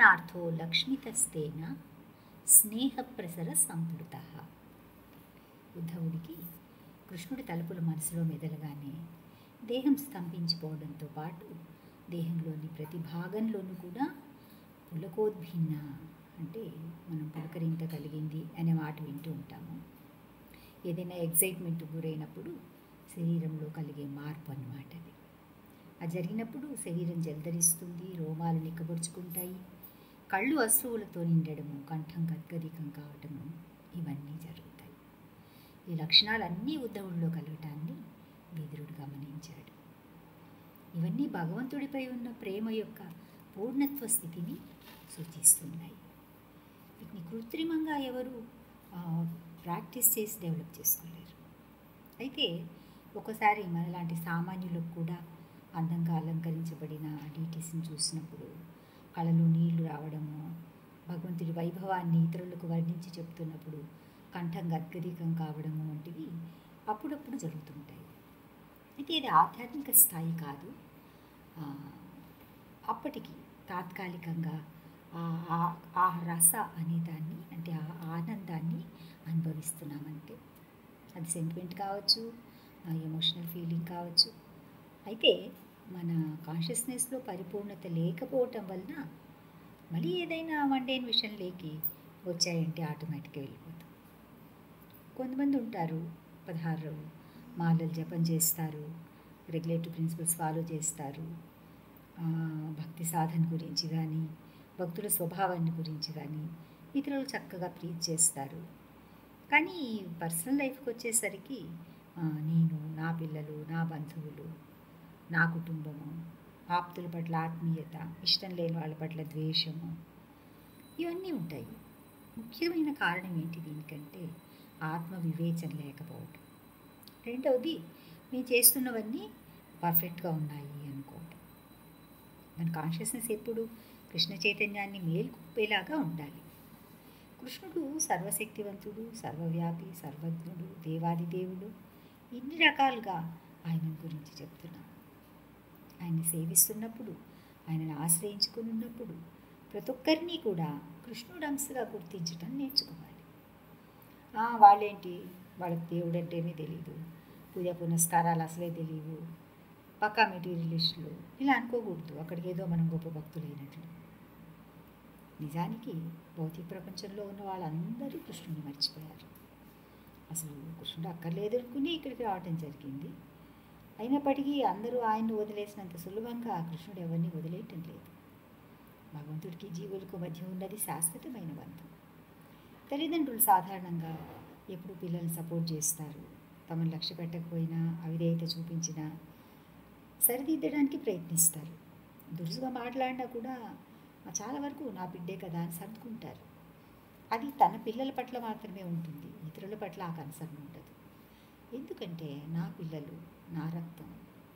దర్శనార్థో లక్ష్మితస్తేన స్నేహప్రసర సంపృత ఉద్ధవుడికి కృష్ణుడి తలుపుల మనసులో మెదలగానే దేహం స్తంభించిపోవడంతో పాటు దేహంలోని ప్రతి భాగంలోనూ కూడా పులకోద్భిన్న అంటే మనం పులకరింత కలిగింది అనే మాట వింటూ ఉంటాము ఏదైనా ఎగ్జైట్మెంట్ గురైనప్పుడు శరీరంలో కలిగే మార్పు అన్నమాట అది అది జరిగినప్పుడు శరీరం జలధరిస్తుంది రోమాలు నిక్కబొడుచుకుంటాయి కళ్ళు అశ్రువులతో నిండడము కంఠం గద్గదికం కావటము ఇవన్నీ జరుగుతాయి ఈ లక్షణాలన్నీ ఉద్ధవుడిలో కలగటాన్ని విదురుడు గమనించాడు ఇవన్నీ భగవంతుడిపై ఉన్న ప్రేమ యొక్క పూర్ణత్వ స్థితిని సూచిస్తున్నాయి వీటిని కృత్రిమంగా ఎవరు ఆ, ప్రాక్టీస్ చేసి డెవలప్ చేసుకోలేరు అయితే ఒకసారి మనలాంటి సామాన్యులకు కూడా అందంగా అలంకరించబడిన డీటీసీని చూసినప్పుడు కళలో నీళ్లు రావడము భగవంతుడి వైభవాన్ని ఇతరులకు వర్ణించి చెప్తున్నప్పుడు కంఠం గద్గదికం కావడము వంటివి అప్పుడప్పుడు జరుగుతుంటాయి అయితే ఇది ఆధ్యాత్మిక స్థాయి కాదు ఆ, అప్పటికి తాత్కాలికంగా ఆ- ఆ- ఆ రస అనే దాన్ని అంటే ఆ ఆనందాన్ని అనుభవిస్తున్నామంటే అది సెంటిమెంట్ కావచ్చు ఎమోషనల్ ఫీలింగ్ కావచ్చు అయితే మన కాన్షియస్నెస్లో పరిపూర్ణత లేకపోవటం వలన మళ్ళీ ఏదైనా వండేని విషయం లేకి వచ్చాయంటే ఆటోమేటిక్గా వెళ్ళిపోతాం కొంతమంది ఉంటారు పదహారు మాలలు జపం చేస్తారు రెగ్యులేటరీ ప్రిన్సిపల్స్ ఫాలో చేస్తారు ఆ, భక్తి సాధన గురించి కానీ భక్తుల స్వభావాన్ని గురించి కానీ ఇతరులు చక్కగా ప్రీచ్ చేస్తారు కానీ పర్సనల్ లైఫ్కి వచ్చేసరికి ఆ, నేను నా పిల్లలు నా బంధువులు నా కుటుంబము ఆప్తుల పట్ల ఆత్మీయత ఇష్టం లేని వాళ్ళ పట్ల ద్వేషము ఇవన్నీ ఉంటాయి ముఖ్యమైన కారణం ఏంటి దీనికంటే ఆత్మ వివేచన లేకపోవటం రెండవది మేము చేస్తున్నవన్నీ పర్ఫెక్ట్గా ఉన్నాయి అనుకోవటం మన కాన్షియస్నెస్ ఎప్పుడు కృష్ణ చైతన్యాన్ని మేల్కొప్పేలాగా ఉండాలి కృష్ణుడు సర్వశక్తివంతుడు సర్వవ్యాపి సర్వజ్ఞుడు దేవాది దేవుడు ఇన్ని రకాలుగా ఆయన గురించి చెప్తున్నాం ఆయన్ని సేవిస్తున్నప్పుడు ఆయనను ఆశ్రయించుకుని ఉన్నప్పుడు ప్రతి ఒక్కరిని కూడా కృష్ణుడు అంశగా గుర్తించటం నేర్చుకోవాలి ఆ, వాళ్ళేంటి వాళ్ళకి దేవుడు అంటేనే తెలియదు పూజ పునస్కారాలు అసలే తెలియవు పక్కా మెటీరియలిస్టులు ఇలా అనుకోకూడదు అక్కడికి ఏదో మనం గొప్ప భక్తులైనట్లు నిజానికి భౌతిక ప్రపంచంలో ఉన్న వాళ్ళందరూ కృష్ణుని మర్చిపోయారు అసలు కృష్ణుడు అక్కర్లేదు అనుకుని ఇక్కడికి రావటం జరిగింది అయినప్పటికీ అందరూ ఆయన్ని వదిలేసినంత సులభంగా కృష్ణుడు ఎవరిని వదిలేయటం లేదు భగవంతుడికి జీవులకు మధ్య ఉన్నది శాశ్వతమైన బంధం తల్లిదండ్రులు సాధారణంగా ఎప్పుడు పిల్లల్ని సపోర్ట్ చేస్తారు తమను లక్ష్య పెట్టకపోయినా అవిధేయత చూపించినా సరిదిద్దడానికి ప్రయత్నిస్తారు దురుసుగా మాట్లాడినా కూడా చాలా వరకు నా బిడ్డే కదా అని సర్దుకుంటారు అది తన పిల్లల పట్ల మాత్రమే ఉంటుంది ఇతరుల పట్ల ఆ కన్సర్న్ ఉండదు ఎందుకంటే నా పిల్లలు నా రక్తం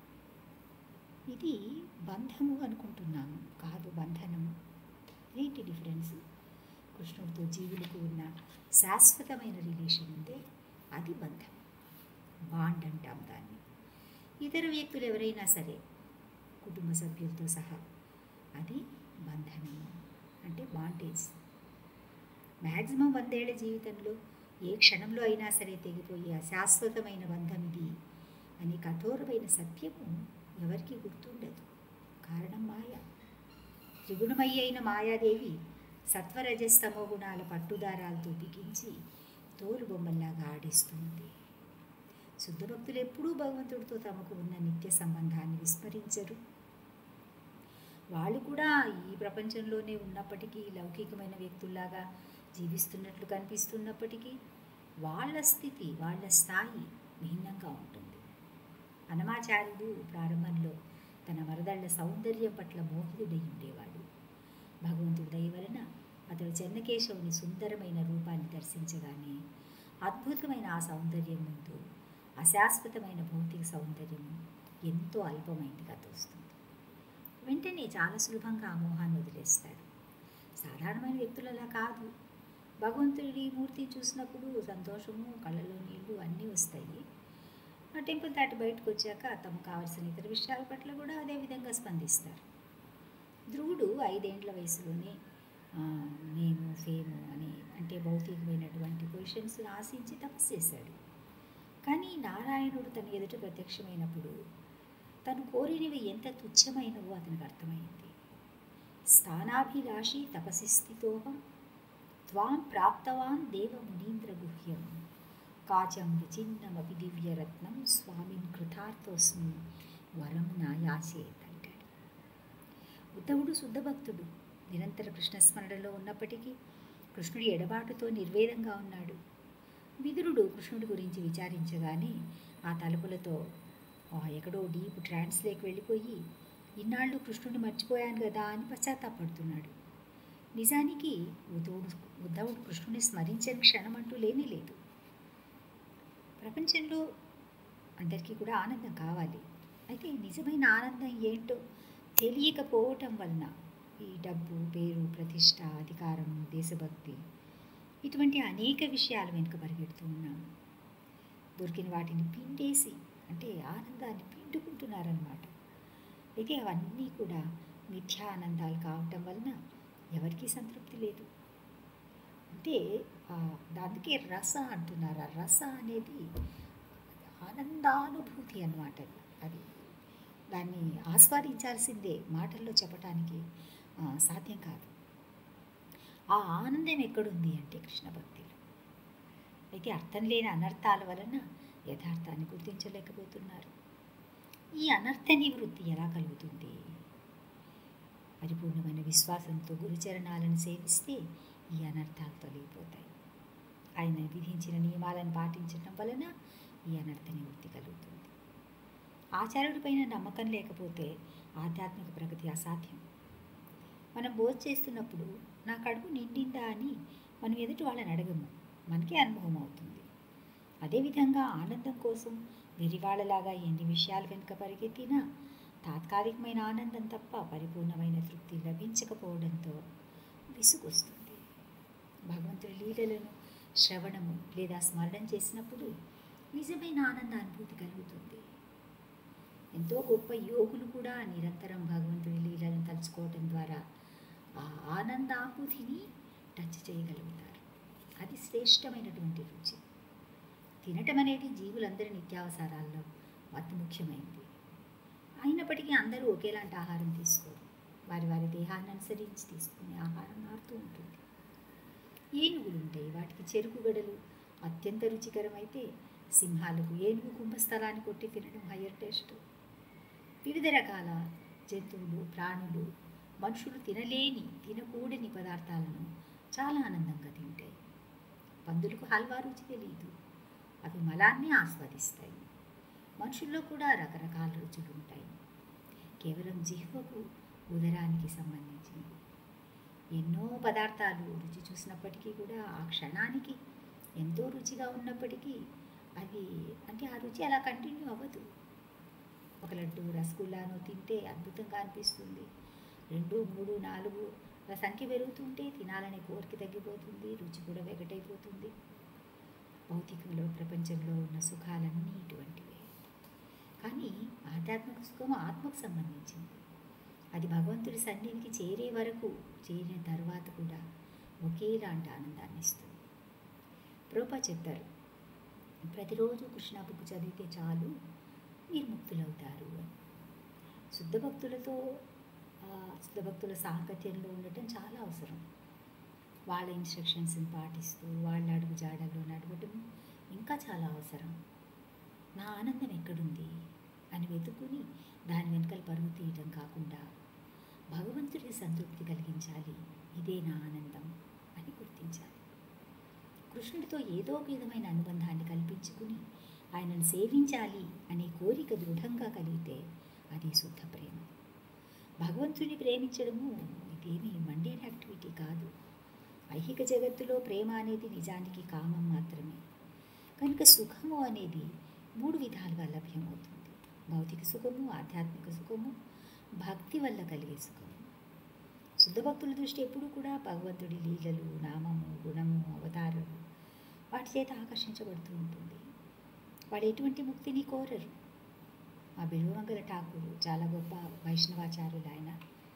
ఇది బంధము అనుకుంటున్నాము కాదు బంధనము ఏంటి డిఫరెన్స్ కృష్ణుడితో జీవులకు ఉన్న శాశ్వతమైన రిలేషన్ ఉందే అది బంధం బాండ్ అంటాం దాన్ని ఇతర వ్యక్తులు ఎవరైనా సరే కుటుంబ సభ్యులతో సహా అది బంధనము అంటే బాండేజ్ మ్యాక్సిమం వందేళ్ల జీవితంలో ఏ క్షణంలో అయినా సరే తెగిపోయే అశాశ్వతమైన బంధం ఇది అనే కఠోరమైన సత్యము ఎవరికీ గుర్తుండదు కారణం మాయ త్రిగుణమయ్యి అయిన మాయాదేవి సత్వరజస్తమో గుణాల పట్టుదారాలతో బిగించి తోలు బొమ్మల్లాగా ఆడిస్తుంది శుద్ధ భక్తులు ఎప్పుడూ భగవంతుడితో తమకు ఉన్న నిత్య సంబంధాన్ని విస్మరించరు వాళ్ళు కూడా ఈ ప్రపంచంలోనే ఉన్నప్పటికీ లౌకికమైన వ్యక్తుల్లాగా జీవిస్తున్నట్లు కనిపిస్తున్నప్పటికీ వాళ్ళ స్థితి వాళ్ళ స్థాయి భిన్నంగా ఉంటుంది అనమాచార్యుడు ప్రారంభంలో తన మరదళ్ల సౌందర్యం పట్ల మోహితుడై ఉండేవాడు భగవంతుడి దయ వలన అతడు చెన్నకేశవుని సుందరమైన రూపాన్ని దర్శించగానే అద్భుతమైన ఆ సౌందర్యం ముందు అశాశ్వతమైన భౌతిక సౌందర్యం ఎంతో అల్పమైనదిగా తోస్తుంది వెంటనే చాలా సులభంగా ఆ మోహాన్ని వదిలేస్తాడు సాధారణమైన వ్యక్తులలా కాదు భగవంతుడి మూర్తి చూసినప్పుడు సంతోషము కళ్ళలో నీళ్లు అన్నీ వస్తాయి ఆ టెంపుల్ దాటి బయటకు వచ్చాక తమకు కావలసిన ఇతర విషయాల పట్ల కూడా అదే విధంగా స్పందిస్తారు ధ్రువుడు ఐదేండ్ల వయసులోనే ఆ, నేను ఫేము అని అంటే భౌతికమైనటువంటి పొజిషన్స్ ఆశించి తపస్సు చేశాడు కానీ నారాయణుడు తన ఎదుట ప్రత్యక్షమైనప్పుడు తను కోరినవి ఎంత తుచ్చమైనవో అతనికి అర్థమైంది స్థానాభిలాషి తపసి స్థితోహం త్వాం ప్రాప్తవాన్ దేవ మునీంద్ర గుహ్యం కాచం విచిన్నమపి దివ్యరత్నం స్వామిన్ కృతార్థోస్మి వరం నాయాసేత్ అంటాడు ఉద్ధవుడు శుద్ధభక్తుడు నిరంతర కృష్ణస్మరణలో ఉన్నప్పటికీ కృష్ణుడి ఎడబాటుతో నిర్వేదంగా ఉన్నాడు విదురుడు కృష్ణుడి గురించి విచారించగానే ఆ తలుపులతో ఆ, ఎక్కడో డీప్ ట్రాన్స్లోకి వెళ్ళిపోయి ఇన్నాళ్ళు కృష్ణుడిని మర్చిపోయాను కదా అని పశ్చాత్తాపడుతున్నాడు నిజానికి ఉద్ధవుడు ఉద్ధవుడు కృష్ణుని స్మరించని క్షణం అంటూ లేనే లేదు ప్రపంచంలో అందరికీ కూడా ఆనందం కావాలి అయితే నిజమైన ఆనందం ఏంటో తెలియకపోవటం వలన ఈ డబ్బు పేరు ప్రతిష్ట అధికారం దేశభక్తి ఇటువంటి అనేక విషయాల వెనుక పరిగెడుతూ ఉన్నాము దొరికిన వాటిని పిండేసి అంటే ఆనందాన్ని పిండుకుంటున్నారనమాట అయితే అవన్నీ కూడా మిథ్యా ఆనందాలు కావటం వలన ఎవరికీ సంతృప్తి లేదు అంటే ఆ, అందుకే రస అంటున్నారు ఆ రస అనేది ఆనందానుభూతి అన్నమాట అది అది దాన్ని ఆస్వాదించాల్సిందే మాటల్లో చెప్పటానికి ఆ, సాధ్యం కాదు ఆ ఆనందం ఎక్కడుంది అంటే కృష్ణ భక్తిలో అయితే అర్థం లేని అనర్థాల వలన యథార్థాన్ని గుర్తించలేకపోతున్నారు ఈ అనర్థ నివృత్తి ఎలా కలుగుతుంది పరిపూర్ణమైన విశ్వాసంతో గురుచరణాలను సేవిస్తే ఈ అనర్థాలు తొలగిపోతాయి ఆయన విధించిన నియమాలను పాటించడం వలన ఈ అనర్థ నివృత్తి కలుగుతుంది ఆచార్యుడిపైన నమ్మకం లేకపోతే ఆధ్యాత్మిక ప్రగతి అసాధ్యం మనం భోజ చేస్తున్నప్పుడు నా కడుపు నిండిందా అని మనం ఎదుటి వాళ్ళని అడగము మనకే అనుభవం అవుతుంది అదేవిధంగా ఆనందం కోసం వెరివాళ్ళలాగా ఎన్ని విషయాలు వెనుక పరిగెత్తినా తాత్కాలికమైన ఆనందం తప్ప పరిపూర్ణమైన తృప్తి లభించకపోవడంతో విసుగొస్తుంది భగవంతుడి లీలలను శ్రవణము లేదా స్మరణం చేసినప్పుడు నిజమైన ఆనంద అనుభూతి కలుగుతుంది ఎంతో గొప్ప యోగులు కూడా నిరంతరం భగవంతుడి లీలను తలుచుకోవటం ద్వారా ఆ ఆనందానుభూతిని టచ్ చేయగలుగుతారు అది శ్రేష్టమైనటువంటి రుచి తినటం అనేది జీవులందరి నిత్యావసరాల్లో అతి ముఖ్యమైనది అయినప్పటికీ అందరూ ఒకేలాంటి ఆహారం తీసుకోరు వారి వారి దేహాన్ని అనుసరించి తీసుకునే ఆహారం మారుతూ ఉంటుంది ఏనుగులు ఉంటాయి వాటికి చెరుకు గడలు అత్యంత రుచికరమైతే సింహాలకు ఏనుగు కుంభస్థలాన్ని కొట్టి తినడం హయ్యర్ టేస్ట్ వివిధ రకాల జంతువులు ప్రాణులు మనుషులు తినలేని తినకూడని పదార్థాలను చాలా ఆనందంగా తింటాయి పందులకు హల్వా రుచి తెలియదు అవి మలాన్ని ఆస్వాదిస్తాయి మనుషుల్లో కూడా రకరకాల రుచులు ఉంటాయి కేవలం జిహ్వకు ఉదరానికి సంబంధించినవి ఎన్నో పదార్థాలు రుచి చూసినప్పటికీ కూడా ఆ క్షణానికి ఎంతో రుచిగా ఉన్నప్పటికీ అది అంటే ఆ రుచి అలా కంటిన్యూ అవ్వదు ఒక లడ్డు రసగుల్లాను తింటే అద్భుతంగా అనిపిస్తుంది రెండు మూడు నాలుగు అలా సంఖ్య పెరుగుతుంటే తినాలనే కోరిక తగ్గిపోతుంది రుచి కూడా వెగటైపోతుంది భౌతికంలో ప్రపంచంలో ఉన్న సుఖాలన్నీ ఇటువంటివే కానీ ఆధ్యాత్మిక సుఖం ఆత్మకు సంబంధించింది అది భగవంతుడి సన్నిధికి చేరే వరకు చేరిన తర్వాత కూడా ఒకేలాంటి ఆనందాన్ని ఇస్తుంది ప్రోపా చెప్పారు ప్రతిరోజు కృష్ణ బుక్ చదివితే చాలు మీరు ముక్తులవుతారు అని శుద్ధ భక్తులతో ఆ, శుద్ధ భక్తుల సాంగత్యంలో ఉండటం చాలా అవసరం వాళ్ళ ఇన్స్ట్రక్షన్స్ని పాటిస్తూ వాళ్ళ అడుగు జాడల్లో నడవటం ఇంకా చాలా అవసరం నా ఆనందం ఎక్కడుంది అని వెతుకుని దాని వెనకాల పరుగు తీయటం కాకుండా భగవంతుడికి సంతృప్తి కలిగించాలి ఇదే నా ఆనందం అని గుర్తించాలి కృష్ణుడితో ఏదో ఒక విధమైన అనుబంధాన్ని కల్పించుకుని ఆయనను సేవించాలి అనే కోరిక దృఢంగా కలిగితే అది శుద్ధ ప్రేమ భగవంతుని ప్రేమించడము ఇదేమీ మండేన్ యాక్టివిటీ కాదు ఐహిక జగత్తులో ప్రేమ అనేది నిజానికి కామం మాత్రమే కనుక సుఖము అనేది మూడు విధాలుగా లభ్యమవుతుంది భౌతిక సుఖము ఆధ్యాత్మిక సుఖము భక్తి వల్ల కలిగే సుఖము శుద్ధ భక్తుల దృష్టి ఎప్పుడూ కూడా భగవంతుడి లీలలు నామము గుణము అవతారము వాటి చేత ఆకర్షించబడుతూ ఉంటుంది వాళ్ళు ఎటువంటి ముక్తిని కోరరు మా బిల్వమంగళ ఠాకూరు చాలా గొప్ప వైష్ణవాచార్యులు ఆయన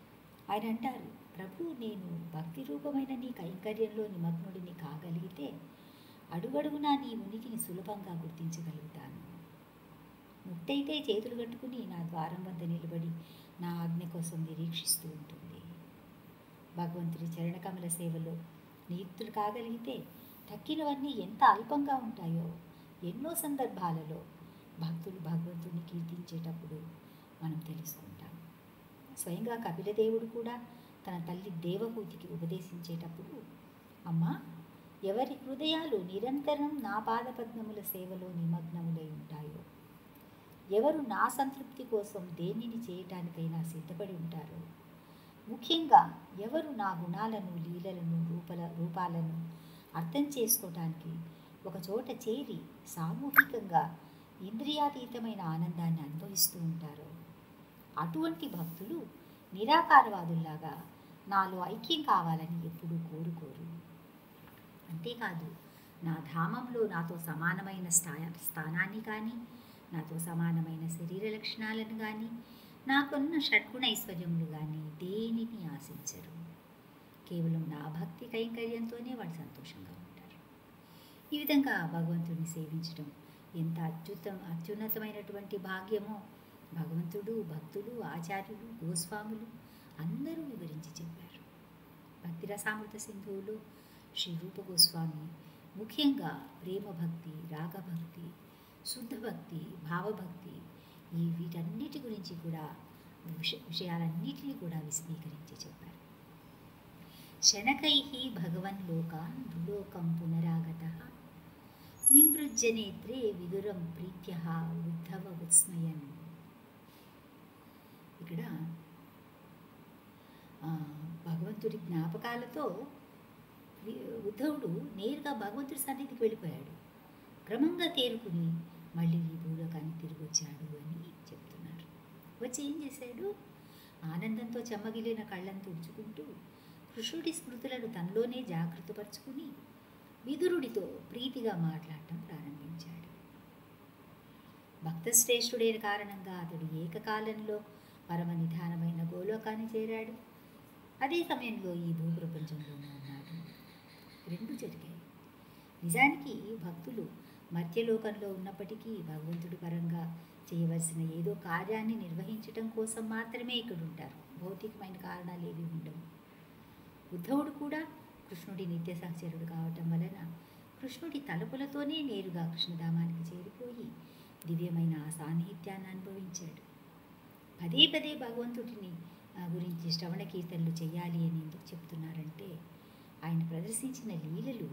ఆయన అంటారు ప్రభు నేను భక్తి రూపమైన నీ కైంకర్యంలో నిమగ్నుడిని కాగలిగితే అడుగడుగునా నీ ఉనికిని సులభంగా గుర్తించగలుగుతాను ముట్టయితే చేతులు కట్టుకుని నా ద్వారం వద్ద నిలబడి నా ఆజ్ఞ కోసం నిరీక్షిస్తూ ఉంటుంది భగవంతుడి చరణకమల సేవలో నియుక్తులు కాగలిగితే తక్కినవన్నీ ఎంత అల్పంగా ఉంటాయో ఎన్నో సందర్భాలలో భక్తులు భగవంతుడిని కీర్తించేటప్పుడు మనం తెలుసుకుంటాం స్వయంగా కపిలదేవుడు కూడా తన తల్లి దేవహూతికి ఉపదేశించేటప్పుడు అమ్మా ఎవరి హృదయాలు నిరంతరం నా పాదపద్మముల సేవలో నిమగ్నములై ఉంటాయో ఎవరు నా సంతృప్తి కోసం దేనిని చేయటానికైనా సిద్ధపడి ఉంటారో ముఖ్యంగా ఎవరు నా గుణాలను లీలలను రూపల రూపాలను అర్థం చేసుకోవటానికి ఒక చోట చేరి సామూహికంగా ఇంద్రియాతీతమైన ఆనందాన్ని అనుభవిస్తూ ఉంటారో అటువంటి భక్తులు నిరాకారవాదుల్లాగా నాలో ఐక్యం కావాలని ఎప్పుడూ కోరుకోరు అంతేకాదు నా ధామంలో నాతో సమానమైన స్థా స్థానాన్ని కానీ నాతో సమానమైన శరీర లక్షణాలను కానీ నాకున్న షడ్గుణ ఐశ్వర్యములు కానీ దేనిని ఆశించరు కేవలం నా భక్తి కైంకర్యంతోనే వాళ్ళు సంతోషంగా ఉంటారు ఈ విధంగా భగవంతుడిని సేవించడం ఎంత అత్యుత్తం అత్యున్నతమైనటువంటి భాగ్యమో భగవంతుడు భక్తులు ఆచార్యులు గోస్వాములు అందరూ వివరించి చెప్పారు భక్తి రసామృత సింధువులో శ్రీ రూప గోస్వామి ముఖ్యంగా ప్రేమ భక్తి రాగభక్తి శుద్ధ భక్తి భావభక్తి ఈ వీటన్నిటి గురించి కూడా విష విషయాలన్నిటినీ కూడా విశదీకరించి చెప్పారు శనకై భగవన్ లోకాన్ భూలోకం పునరాగత విమృజ్యనేత్రే విదురం ప్రీత్య ఉద్ధవ విస్మయన్ ఇక్కడ ఆ, భగవంతుడి జ్ఞాపకాలతో వి- ఉద్ధవుడు నేరుగా భగవంతుడి సన్నిధికి వెళ్ళిపోయాడు క్రమంగా తేరుకుని మళ్ళీ ఈ భూలోకానికి తిరిగి వచ్చాడు అని చెప్తున్నారు వచ్చి ఏం చేశాడు ఆనందంతో చెమ్మగిలిన కళ్ళను తుడుచుకుంటూ కృష్ణుడి స్మృతులను తనలోనే జాగృతపరుచుకుని విదురుడితో ప్రీతిగా మాట్లాడటం ప్రారంభించాడు భక్తశ్రేష్ఠుడైన కారణంగా అతడు ఏకకాలంలో పరమ నిధానమైన గోలోకాన్ని చేరాడు అదే సమయంలో ఈ భూప్రపంచంలోనూ ఉన్నాడు రెండు జరిగాయి నిజానికి భక్తులు మధ్యలోకంలో ఉన్నప్పటికీ భగవంతుడి పరంగా చేయవలసిన ఏదో కార్యాన్ని నిర్వహించటం కోసం మాత్రమే ఇక్కడ ఉంటారు భౌతికమైన కారణాలు ఏవి ఉండవు ఉద్ధవుడు కూడా కృష్ణుడి నిత్య సహచరుడు కావటం వలన కృష్ణుడి తలుపులతోనే నేరుగా కృష్ణధామానికి చేరిపోయి దివ్యమైన ఆ సాన్నిహిత్యాన్ని అనుభవించాడు పదే పదే భగవంతుడిని ఆ, గురించి శ్రవణ కీర్తనలు చేయాలి అని ఎందుకు చెప్తున్నారంటే ఆయన ప్రదర్శించిన లీలలు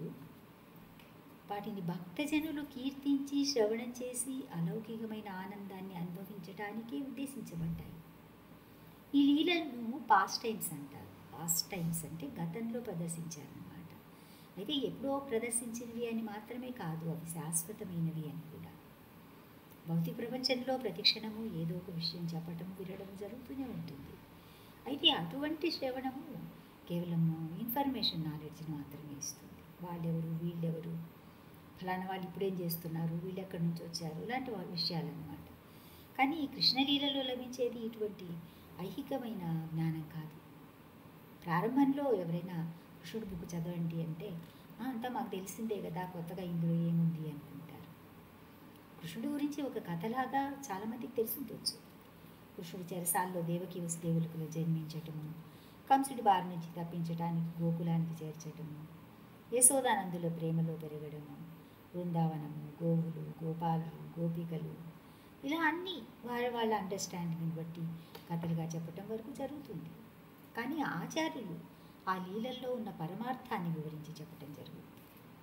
వాటిని భక్తజనులు కీర్తించి శ్రవణం చేసి అలౌకికమైన ఆనందాన్ని అనుభవించటానికే ఉద్దేశించబడ్డాయి ఈ లీలలను పాస్ట్ టైమ్స్ అంటారు పాస్ట్ టైమ్స్ అంటే గతంలో ప్రదర్శించారన్నమాట అయితే ఎప్పుడో ప్రదర్శించినవి అని మాత్రమే కాదు అవి శాశ్వతమైనవి అని కూడా భౌతిక ప్రపంచంలో ప్రతి క్షణము ఏదో ఒక విషయం చెప్పటం వినడం జరుగుతూనే ఉంటుంది అయితే అటువంటి శ్రవణము కేవలం ఇన్ఫర్మేషన్ నాలెడ్జ్ని మాత్రమే ఇస్తుంది వాళ్ళెవరు వీళ్ళెవరు ఫలానా వాళ్ళు ఇప్పుడేం చేస్తున్నారు వీళ్ళు ఎక్కడి నుంచి వచ్చారు ఇలాంటి వా- విషయాలన్నమాట కానీ ఈ కృష్ణలీలలో లభించేది ఇటువంటి ఐహికమైన జ్ఞానం కాదు ప్రారంభంలో ఎవరైనా కృష్ణుడు బుక్ చదవండి అంటే "ఆ, అంతా మాకు తెలిసిందే కదా కొత్తగా ఇందులో ఏముంది అనుకుంటారు కృష్ణుడి గురించి ఒక కథలాగా చాలామందికి తెలిసిండొచ్చు కృష్ణుడి చెరసాల్లో దేవకి వసుదేవులకు జన్మించటము కంసుడి బారి నుంచి తప్పించటానికి గోకులానికి చేర్చటము యశోదానందుల ప్రేమలో పెరగడము బృందావనము గోవులు గోపాలు గోపికలు ఇలా అన్నీ వాళ్ళ వాళ్ళ అండర్స్టాండింగ్ని బట్టి కథలుగా చెప్పటం వరకు జరుగుతుంది కానీ ఆచార్యులు ఆ లీలల్లో ఉన్న పరమార్థాన్ని వివరించి చెప్పటం జరుగుతుంది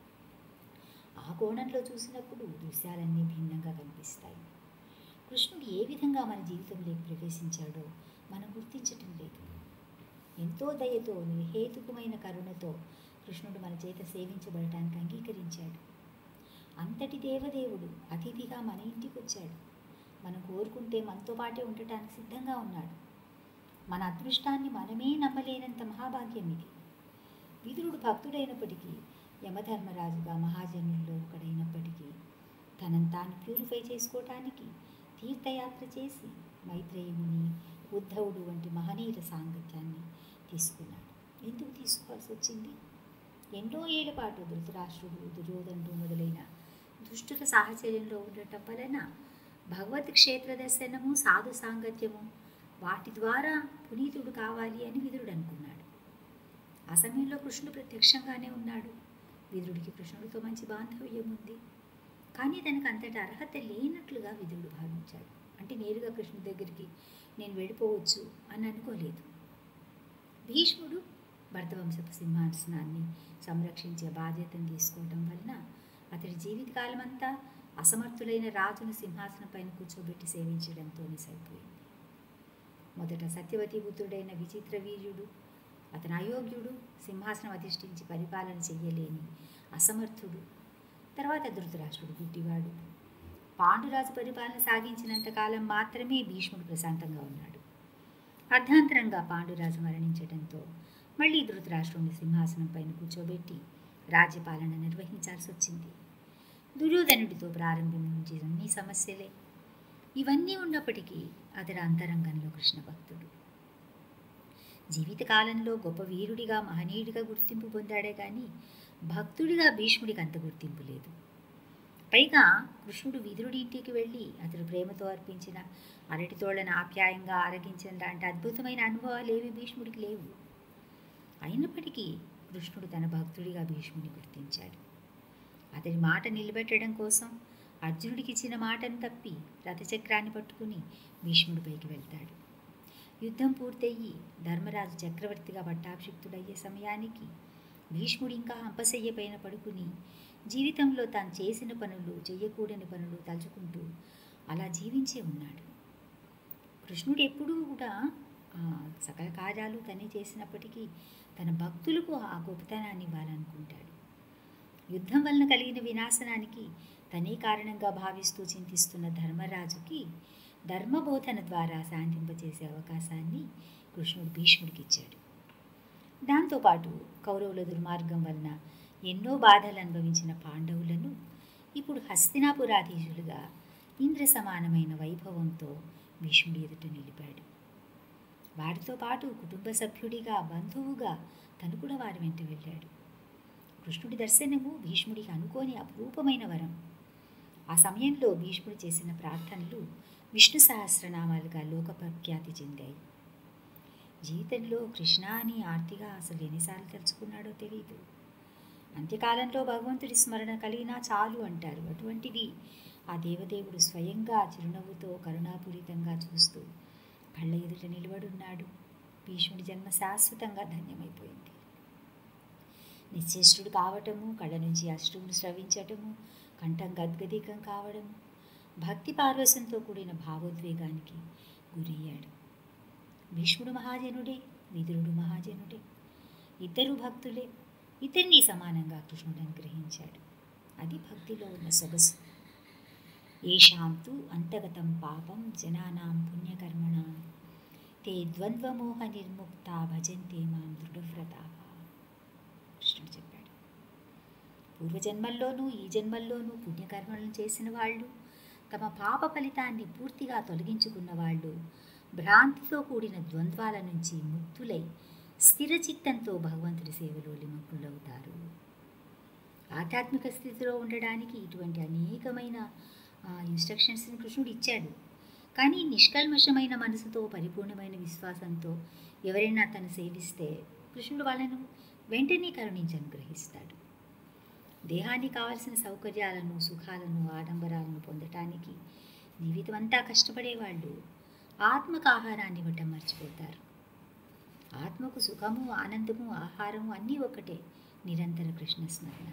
ఆ కోణంలో చూసినప్పుడు దృశ్యాలన్నీ భిన్నంగా కనిపిస్తాయి కృష్ణుడు ఏ విధంగా మన జీవితంలోకి ప్రవేశించాడో మనం గుర్తించటం లేదు ఎంతో దయతో నిర్హేతుకమైన కరుణతో కృష్ణుడు మన చేత సేవించబడటానికి అంగీకరించాడు అంతటి దేవదేవుడు అతిథిగా మన ఇంటికి వచ్చాడు మనం కోరుకుంటే మనతో పాటే ఉండటానికి సిద్ధంగా ఉన్నాడు మన అదృష్టాన్ని మనమే నమ్మలేనంత మహాభాగ్యం ఇది విదురుడు భక్తుడైనప్పటికీ యమధర్మరాజుగా మహాజనుల్లో ఒకడైనప్పటికీ తనను తాను ప్యూరిఫై చేసుకోవటానికి తీర్థయాత్ర చేసి మైత్రేయుని ఉద్ధవుడు వంటి మహనీయుల సాంగత్యాన్ని తీసుకున్నాడు ఎందుకు తీసుకోవాల్సి వచ్చింది ఎన్నో ఏళ్ల పాటు ధృతరాష్ట్రుడు దుర్యోధనుడు మొదలైన దుష్టుల సాహచర్యంలో ఉండటం వలన భగవత్ క్షేత్ర దర్శనము సాధు సాంగత్యము వాటి ద్వారా పునీతుడు కావాలి అని విదురుడు అనుకున్నాడు ఆ సమయంలో కృష్ణుడు ప్రత్యక్షంగానే ఉన్నాడు విదురుడికి కృష్ణుడితో మంచి బాంధవ్యం ఉంది కానీ తనకు అంతటి అర్హత లేనట్లుగా విదురుడు భావించాడు అంటే నేరుగా కృష్ణుడి దగ్గరికి నేను వెళ్ళిపోవచ్చు అని అనుకోలేదు భీష్ముడు భరతవంశపు సింహాసనాన్ని సంరక్షించే బాధ్యతను తీసుకోవడం వలన అతడి జీవితకాలం అంతా అసమర్థులైన రాజును సింహాసనం పైన కూర్చోబెట్టి సేవించడంతోనే సరిపోయింది మొదట సత్యవతి పుత్రుడైన విచిత్ర వీర్యుడు అతను అయోగ్యుడు సింహాసనం అధిష్ఠించి పరిపాలన చెయ్యలేని అసమర్థుడు తర్వాత ధృతరాష్ట్రుడు గుడ్డివాడు పాండురాజు పరిపాలన సాగించినంత కాలం మాత్రమే భీష్ముడు ప్రశాంతంగా ఉన్నాడు అర్ధాంతరంగా పాండురాజు మరణించడంతో మళ్ళీ ధృతరాష్ట్రుడిని సింహాసనం పైన కూర్చోబెట్టి రాజ్యపాలన నిర్వహించాల్సి వచ్చింది దుర్యోధనుడితో ప్రారంభించిన అన్ని సమస్యలే ఇవన్నీ ఉన్నప్పటికీ అతడు అంతరంగంలో కృష్ణ భక్తుడు జీవితకాలంలో గొప్ప వీరుడిగా మహనీయుడిగా గుర్తింపు పొందాడే కానీ భక్తుడిగా భీష్ముడికి అంత గుర్తింపు లేదు పైగా కృష్ణుడు విదురుడి ఇంటికి వెళ్ళి అతడు ప్రేమతో అర్పించిన అరటి తోళ్లను ఆప్యాయంగా ఆరగించిన లాంటి అద్భుతమైన అనుభవాలు ఏవి భీష్ముడికి లేవు అయినప్పటికీ కృష్ణుడు తన భక్తుడిగా భీష్ముడిని గుర్తించాడు అతని మాట నిలబెట్టడం కోసం అర్జునుడికి ఇచ్చిన మాటను తప్పి రథచక్రాన్ని పట్టుకుని భీష్ముడిపైకి వెళ్తాడు యుద్ధం పూర్తయ్యి ధర్మరాజు చక్రవర్తిగా పట్టాభిషిక్తుడయ్యే సమయానికి భీష్ముడు ఇంకా అంపశయ్య పైన పడుకుని జీవితంలో తాను చేసిన పనులు చెయ్యకూడని పనులు తలుచుకుంటూ అలా జీవించే ఉన్నాడు కృష్ణుడు ఎప్పుడూ కూడా ఆ, సకల కార్యాలు తనే చేసినప్పటికీ తన భక్తులకు ఆ గొప్పతనాన్ని ఇవ్వాలనుకుంటాడు యుద్ధం వలన కలిగిన వినాశనానికి తనే కారణంగా భావిస్తూ చింతిస్తున్న ధర్మరాజుకి ధర్మబోధన ద్వారా శాంతింపచేసే అవకాశాన్ని కృష్ణుడు భీష్ముడికి ఇచ్చాడు దాంతోపాటు కౌరవుల దుర్మార్గం వలన ఎన్నో బాధలు అనుభవించిన పాండవులను ఇప్పుడు హస్తినాపురాధీశులుగా ఇంద్ర సమానమైన వైభవంతో భీష్ముడి ఎదుట నిలిపాడు వారితో పాటు కుటుంబ సభ్యుడిగా బంధువుగా తను కూడా వారి వెంట వెళ్ళాడు కృష్ణుడి దర్శనము భీష్ముడికి అనుకోని అపురూపమైన వరం ఆ సమయంలో భీష్ముడు చేసిన ప్రార్థనలు విష్ణు సహస్రనామాలుగా లోకప్రఖ్యాతి చెందాయి జీవితంలో కృష్ణ అని ఆర్తిగా అసలు ఎన్నిసార్లు తలుచుకున్నాడో తెలియదు అంత్యకాలంలో భగవంతుడి స్మరణ కలిగినా చాలు అంటారు అటువంటిది ఆ దేవదేవుడు స్వయంగా చిరునవ్వుతో కరుణాపూరితంగా చూస్తూ కళ్ళ ఎదుట నిలబడున్నాడు భీష్ముడి జన్మ శాశ్వతంగా ధన్యమైపోయింది నిశ్చేష్టుడు కావటము కళ్ళ నుంచి అశ్రువులు స్రవించటము కంఠం గద్గదికం కావడము భక్తి పార్వశంతో కూడిన భావోద్వేగానికి గురయ్యాడు భీష్ముడు మహాజనుడే విదురుడు మహాజనుడే ఇద్దరు భక్తులే ఇద్దరిని సమానంగా కృష్ణుడు అనుగ్రహించాడు అది భక్తిలో ఉన్న సొగసు ఏషాంతు అంతగతం పాపం జనానాం పుణ్యకర్మణాం తే ద్వంద్వమోహ నిర్ముక్త భజంతే మాం దృఢవ్రతా కృష్ణుడు చెప్పాడు పూర్వజన్మల్లోనూ ఈ జన్మల్లోనూ పుణ్యకర్మలను చేసిన వాళ్ళు తమ పాప ఫలితాన్ని పూర్తిగా తొలగించుకున్న వాళ్ళు భ్రాంతితో కూడిన ద్వంద్వాల నుంచి ముక్తులై స్థిర చిత్తంతో భగవంతుడి సేవలో నిమగ్నులవుతారు ఆధ్యాత్మిక స్థితిలో ఉండడానికి ఇటువంటి అనేకమైన ఆ, ఇన్స్ట్రక్షన్స్ని కృష్ణుడు ఇచ్చాడు కానీ నిష్కల్మషమైన మనసుతో పరిపూర్ణమైన విశ్వాసంతో ఎవరైనా తను సేవిస్తే కృష్ణుడు వాళ్ళను వెంటనే కరుణించి అనుగ్రహిస్తాడు దేహానికి కావలసిన సౌకర్యాలను సుఖాలను ఆడంబరాలను పొందటానికి జీవితం అంతా కష్టపడేవాళ్ళు ఆత్మకు ఆహారాన్ని ఇవ్వటం మర్చిపోతారు ఆత్మకు సుఖము ఆనందము ఆహారము అన్నీ ఒకటే నిరంతర కృష్ణ స్మరణ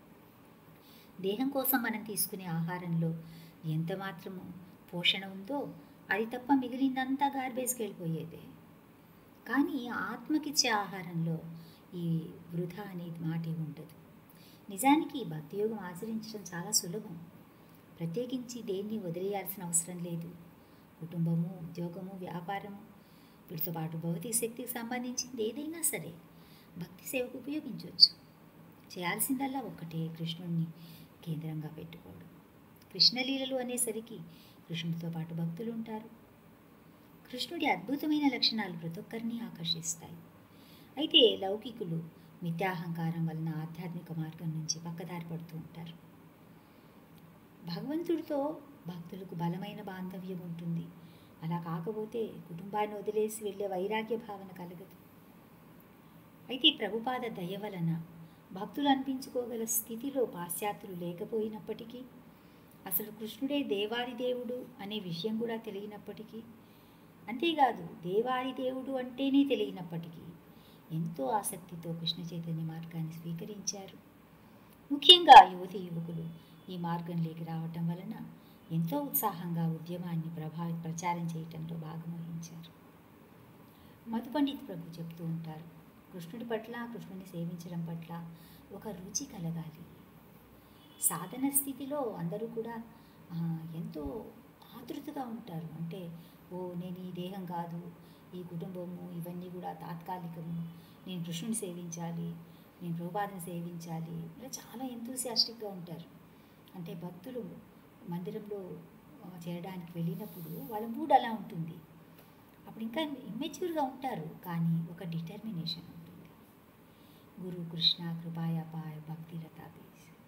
దేహం కోసం మనం తీసుకునే ఆహారంలో ఎంత మాత్రము పోషణ ఉందో అది తప్ప మిగిలిందంతా గార్బేజ్కి వెళ్ళిపోయేదే కానీ ఆత్మకిచ్చే ఆహారంలో ఈ వృధా అనేది మాటే ఉండదు నిజానికి భక్తి యోగం ఆచరించడం చాలా సులభం ప్రత్యేకించి దేన్ని వదిలేయాల్సిన అవసరం లేదు కుటుంబము ఉద్యోగము వ్యాపారము వీటితో పాటు భౌతిక శక్తికి సంబంధించింది ఏదైనా సరే భక్తి సేవకు ఉపయోగించవచ్చు చేయాల్సిందల్లా ఒక్కటే కృష్ణుడిని కేంద్రంగా పెట్టుకోవడం కృష్ణలీలలు అనేసరికి కృష్ణుడితో పాటు భక్తులు ఉంటారు కృష్ణుడి అద్భుతమైన లక్షణాలు ప్రతి ఒక్కరిని ఆకర్షిస్తాయి అయితే లౌకికులు మిథ్యాహంకారం వలన ఆధ్యాత్మిక మార్గం నుంచి పక్కదారి పడుతూ ఉంటారు భగవంతుడితో భక్తులకు బలమైన బాంధవ్యం ఉంటుంది అలా కాకపోతే కుటుంబాన్ని వదిలేసి వెళ్ళే వైరాగ్య భావన కలగదు అయితే ఈ ప్రభుపాద దయ వలన భక్తులు అనిపించుకోగల స్థితిలో పాశ్చాత్యులు లేకపోయినప్పటికీ అసలు కృష్ణుడే దేవాది దేవుడు అనే విషయం కూడా తెలియనప్పటికీ అంతేకాదు దేవాది దేవుడు అంటేనే తెలియనప్పటికీ ఎంతో ఆసక్తితో కృష్ణ చైతన్య మార్గాన్ని స్వీకరించారు ముఖ్యంగా యువతి యువకులు ఈ మార్గంలోకి రావటం వలన ఎంతో ఉత్సాహంగా ఉద్యమాన్ని ప్రభావి ప్రచారం చేయటంలో భాగం వహించారు మధు పండిత్ ప్రభు చెప్తూ ఉంటారు కృష్ణుడి పట్ల కృష్ణుని సేవించడం పట్ల ఒక రుచి కలగాలి సాధన స్థితిలో అందరూ కూడా ఆ, ఎంతో ఆతృతగా ఉంటారు అంటే ఓ నేను ఈ దేహం కాదు ఈ కుటుంబము ఇవన్నీ కూడా తాత్కాలికము నేను కృష్ణుని సేవించాలి నేను రూపాదిని సేవించాలి ఇలా చాలా ఎంతూసియాస్టిక్గా ఉంటారు అంటే భక్తులు మందిరంలో ఆ, చేరడానికి వెళ్ళినప్పుడు వాళ్ళ మూడ్ అలా ఉంటుంది అప్పుడు ఇంకా ఇమ్మెచ్యూర్గా ఉంటారు కానీ ఒక డిటర్మినేషన్ ఉంటుంది గురు కృష్ణ కృపాయపాయ భక్తి రతాబీజ్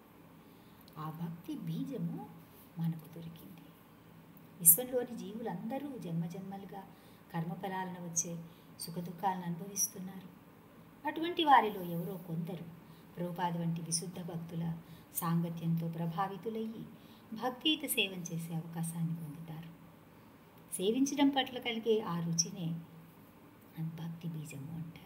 ఆ భక్తి బీజము మనకు దొరికింది విశ్వంలోని జీవులందరూ జన్మజన్మలుగా కర్మఫలాలను వచ్చే సుఖదుఖాలను అనుభవిస్తున్నారు అటువంటి వారిలో ఎవరో కొందరు ప్రభుపాది వంటి విశుద్ధ భక్తుల సాంగత్యంతో ప్రభావితులయ్యి భక్తియుత సేవం చేసే అవకాశాన్ని పొందుతారు సేవించడం పట్ల కలిగే ఆ రుచినే భక్తి బీజము అంటారు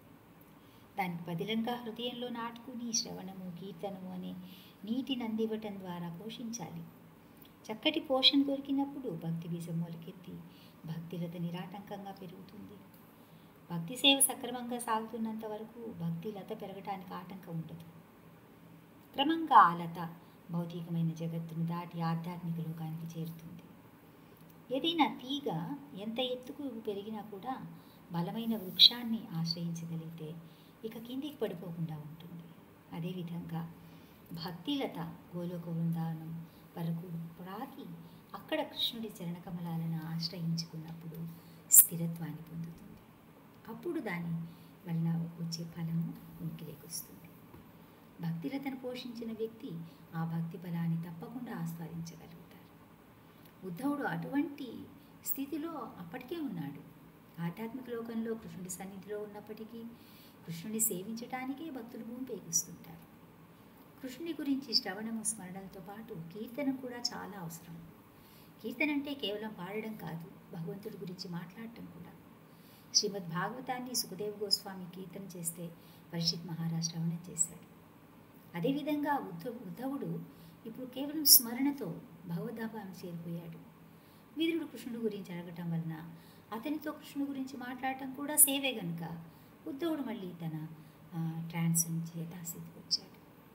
దానికి బదిలంగా హృదయంలో నాటుకుని శ్రవణము కీర్తనము అనే నీటిని అందివ్వటం ద్వారా పోషించాలి చక్కటి పోషణ దొరికినప్పుడు భక్తి బీజం మొలకెత్తి భక్తిలత నిరాటంకంగా పెరుగుతుంది భక్తి సేవ సక్రమంగా సాగుతున్నంత వరకు భక్తి లత పెరగటానికి ఆటంకం ఉండదు క్రమంగా ఆ లత భౌతికమైన జగత్తును దాటి ఆధ్యాత్మిక లోకానికి చేరుతుంది ఏదైనా తీగ ఎంత ఎత్తుకు పెరిగినా కూడా బలమైన వృక్షాన్ని ఆశ్రయించగలిగితే ఇక కిందికి పడిపోకుండా ఉంటుంది అదేవిధంగా భక్తిలత గోలోక బృందావనం వరకు రాగి అక్కడ కృష్ణుడి చరణకమలాలను ఆశ్రయించుకున్నప్పుడు స్థిరత్వాన్ని పొందుతుంది అప్పుడు దాని వలన వచ్చే ఫలము ఉనికిలోకి వస్తుంది భక్తిలతను పోషించిన వ్యక్తి ఆ భక్తి ఫలాన్ని తప్పకుండా ఆస్వాదించగలుగుతారు ఉద్ధవుడు అటువంటి స్థితిలో అప్పటికే ఉన్నాడు ఆధ్యాత్మిక లోకంలో కృష్ణుడి సన్నిధిలో ఉన్నప్పటికీ కృష్ణుని సేవించటానికే భక్తులు భూమిపేగిస్తుంటారు కృష్ణుని గురించి శ్రవణము స్మరణలతో పాటు కీర్తన కూడా చాలా అవసరం కీర్తన అంటే కేవలం పాడడం కాదు భగవంతుడి గురించి మాట్లాడటం కూడా శ్రీమద్ భాగవతాన్ని సుఖదేవ్ గోస్వామి కీర్తన చేస్తే పరిషత్ మహారాజ్ శ్రవణం చేశాడు అదేవిధంగా ఉద్ధ ఉద్ధవుడు ఇప్పుడు కేవలం స్మరణతో భగవద్ధాపాన్ని చేరిపోయాడు విదురుడు కృష్ణుడు గురించి అడగటం వలన అతనితో కృష్ణుడు గురించి మాట్లాడటం కూడా సేవే గనుక ఉద్ధవుడు మళ్ళీ తన ఆ, ట్రాన్స్ నుంచి యథాస్థితికి వచ్చాడు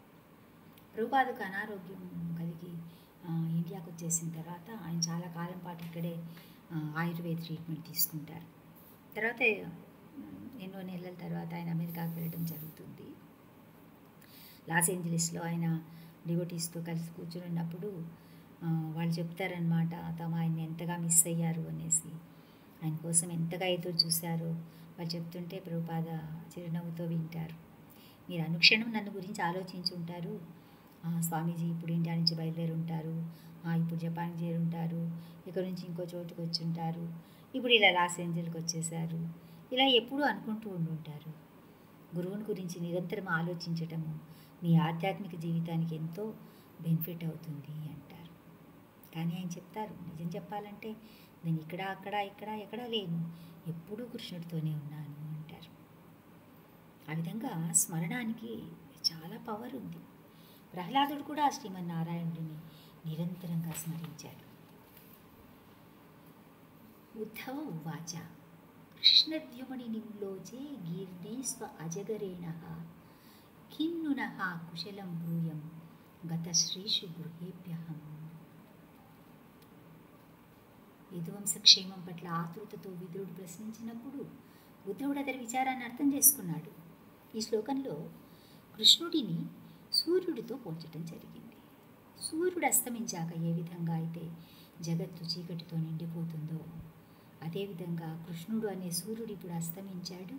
ప్రభుపాదకు అనారోగ్యం కలిగి ఆ, ఇండియాకు వచ్చేసిన తర్వాత ఆయన చాలా కాలం పాటు ఇక్కడే ఆ, ఆయుర్వేద ట్రీట్మెంట్ తీసుకుంటారు తర్వాత ఉమ్, ఎన్నో నెలల తర్వాత ఆయన అమెరికాకు వెళ్ళడం జరుగుతుంది లాస్ ఏంజలీస్లో ఆయన డివోటీస్తో కలిసి కూర్చుని ఉన్నప్పుడు ఆ, వాళ్ళు చెప్తారనమాట తమ ఆయన్ని ఎంతగా మిస్ అయ్యారు అనేసి ఆయన కోసం ఎంతగా ఎదురు చూశారో వాళ్ళు చెప్తుంటే ప్రభుపాద చిరునవ్వుతో వింటారు మీరు అనుక్షణం నన్ను గురించి ఆలోచించి ఉంటారు ఆ, స్వామీజీ ఇప్పుడు ఇండియా నుంచి బయలుదేరి ఉంటారు ఆ, ఇప్పుడు జపాన్కి చేరి ఉంటారు ఇక్కడ నుంచి ఇంకో చోటుకు వచ్చి ఉంటారు ఇప్పుడు ఇలా లాస్ ఏంజల్కి వచ్చేసారు ఇలా ఎప్పుడూ అనుకుంటూ ఉండుంటారు గురువుని గురించి నిరంతరం ఆలోచించటము మీ ఆధ్యాత్మిక జీవితానికి ఎంతో బెనిఫిట్ అవుతుంది అంటారు కానీ ఆయన చెప్తారు నిజం చెప్పాలంటే నేను ఇక్కడ అక్కడ ఇక్కడ ఎక్కడా లేను ఎప్పుడూ కృష్ణుడితోనే ఉన్నాను అంటారు ఆ విధంగా స్మరణానికి చాలా పవర్ ఉంది ప్రహ్లాదుడు కూడా శ్రీమన్నారాయణుడిని నిరంతరంగా స్మరించాడు ఉద్ధవ ఉవాచ కృష్ణద్యుమణి నిమ్లోచే గీర్ణే స్వ అజగరేణ కిన్నున కుశలం బ్రూయం గత శ్రీషు గృహేభ్యహం యదువంశ క్షేమం పట్ల ఆతృతతో విదురుడు ప్రశ్నించినప్పుడు ఉద్ధవుడు అతని విచారాన్ని అర్థం చేసుకున్నాడు ఈ శ్లోకంలో కృష్ణుడిని సూర్యుడితో పోల్చటం జరిగింది సూర్యుడు అస్తమించాక ఏ విధంగా అయితే జగత్తు చీకటితో నిండిపోతుందో అదేవిధంగా కృష్ణుడు అనే సూర్యుడు ఇప్పుడు అస్తమించాడు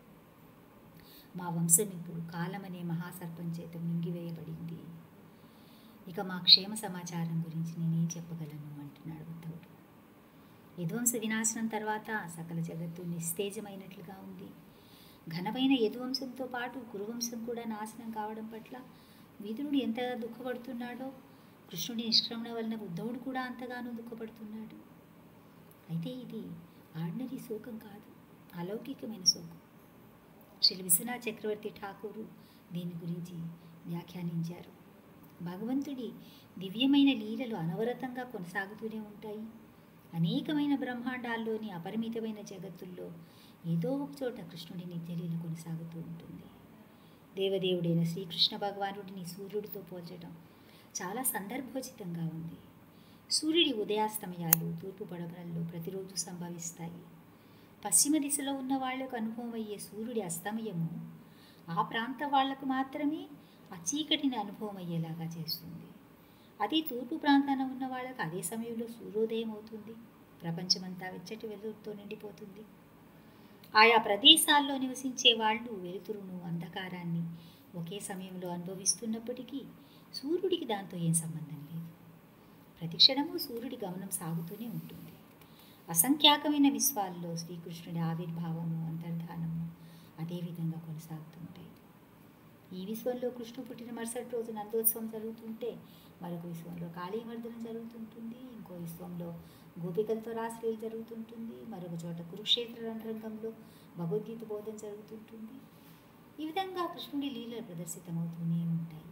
మా వంశం ఇప్పుడు కాలమనే మహాసర్పం చేత మింగివేయబడింది ఇక మా క్షేమ సమాచారం గురించి నేనేం చెప్పగలను అంటున్నాడు ఉద్ధవుడు యదువంశ వినాశనం తర్వాత సకల జగత్తు నిస్తేజమైనట్లుగా ఉంది ఘనమైన యదువంశంతో పాటు కురువంశం కూడా నాశనం కావడం పట్ల విదురుడు ఎంతగా దుఃఖపడుతున్నాడో కృష్ణుడి నిష్క్రమణ వలన ఉద్ధవుడు కూడా అంతగానో దుఃఖపడుతున్నాడు అయితే ఇది ఆర్డినరీ శోకం కాదు అలౌకికమైన శోకం శ్రీ విశ్వనాథ్ చక్రవర్తి ఠాకూరు దీని గురించి వ్యాఖ్యానించారు భగవంతుడి దివ్యమైన లీలలు అనవరతంగా కొనసాగుతూనే ఉంటాయి అనేకమైన బ్రహ్మాండాల్లోని అపరిమితమైన జగత్తుల్లో ఏదో ఒక చోట కృష్ణుడి నిత్యలీల కొనసాగుతూ ఉంటుంది దేవదేవుడైన శ్రీకృష్ణ భగవానుడిని సూర్యుడితో పోల్చడం చాలా సందర్భోచితంగా ఉంది సూర్యుడి ఉదయాస్తమయాలు తూర్పు పడమరల్లో ప్రతిరోజు సంభవిస్తాయి పశ్చిమ దిశలో ఉన్న వాళ్లకు అనుభవం అయ్యే సూర్యుడి అస్తమయము ఆ ప్రాంత వాళ్లకు మాత్రమే ఆ చీకటిని అనుభవం అయ్యేలాగా చేస్తుంది అది తూర్పు ప్రాంతాన ఉన్న వాళ్ళకి అదే సమయంలో సూర్యోదయం అవుతుంది ప్రపంచమంతా వెచ్చటి వెలుతురుతో నిండిపోతుంది ఆయా ప్రదేశాల్లో నివసించే వాళ్ళు వెలుతురును అంధకారాన్ని ఒకే సమయంలో అనుభవిస్తున్నప్పటికీ సూర్యుడికి దాంతో ఏం సంబంధం లేదు ప్రతి క్షణము సూర్యుడి గమనం సాగుతూనే ఉంటుంది అసంఖ్యాకమైన విశ్వాల్లో శ్రీకృష్ణుడి ఆవిర్భావము అంతర్ధానము అదేవిధంగా కొనసాగుతుంటాయి ఈ విశ్వంలో కృష్ణుడు పుట్టిన మరుసటి రోజు నందోత్సవం జరుగుతుంటే మరొక విశ్వంలో కాళీమర్దనం జరుగుతుంటుంది ఇంకో విశ్వంలో గోపికలతో రాసలీలు జరుగుతుంటుంది మరొక చోట కురుక్షేత్ర రణరంగంలో భగవద్గీత బోధన జరుగుతుంటుంది ఈ విధంగా కృష్ణుడి లీలలు ప్రదర్శితమవుతూనే ఉంటాయి